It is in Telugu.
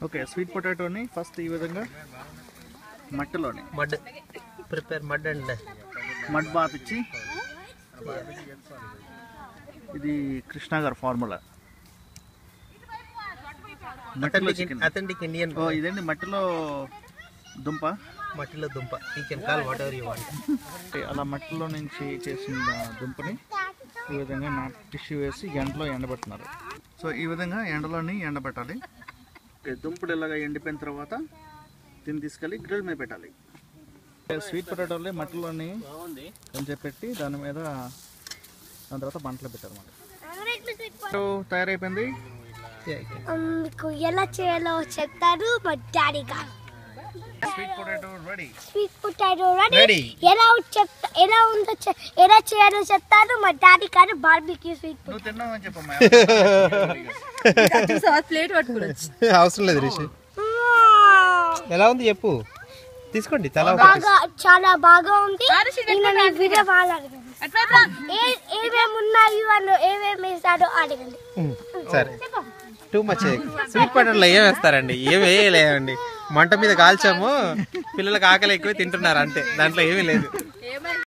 ఓకే స్వీట్ పొటాటోని ఫస్ట్ ఈ విధంగా మట్టిలోని mud prepare mud and mud bath ఇచ్చి ఇది కృష్ణ గారి ఫార్ములా మట్టిలో చికెన్ అథెంటిక్ ఇండియన్ ఓ ఇదేంటి మట్టిలో దుంప మట్టిలో దుంప you can call whatever you want అలా మట్టిలో నుంచి చేసిన దుంపని ఈ విధంగా నా టిష్యూ వేసి ఎండలో ఎండబెడుతున్నారు సో ఈ విధంగా ఎండలోని ఎండబెట్టాలి ఓకే, దుంపలు ఇలాగా ఎండిపోయిన తర్వాత దీన్ని తీసుకెళ్ళి గ్రిల్ మీద పెట్టాలి స్వీట్ పొటాటోలే మట్టిలోని కొంచెం పెట్టి దాని మీద దాని తర్వాత మంటలో పెట్టారు పొటాటో తయారైపోయింది మీకు ఎలా చేయాలో చెప్తారు మా డాడీ గారు sweet potato ready sweet potato ready Ready. ఎలా చెప్తా ఎలా ఉందో చె- ఎలా చేయాలో చెప్తారు మా డాడీ గారు బార్బిక్యూ స్వీట్ నువ్వు తిన్నావని చెప్పమ్మా అవసరం లేదు రిషి ఎలా ఉంది చెప్పు తీసుకోండి తల బాగా చాలా బాగా ఉంది నేను ఈ వీడియో వాళ్ళు అడగండి ఏ- ఏమేమి ఉన్నాయి వాళ్ళు ఏమేమి వేసాడో అడగండి సరే టూ మచ్ స్వీట్ పొటాటోలో ఏం వేస్తారండి ఏం వేయలేదండి మంట మీద కాల్చాము పిల్లలకు ఆకలి ఎక్కువ తింటున్నారు అంతే దాంట్లో ఏమీ లేదు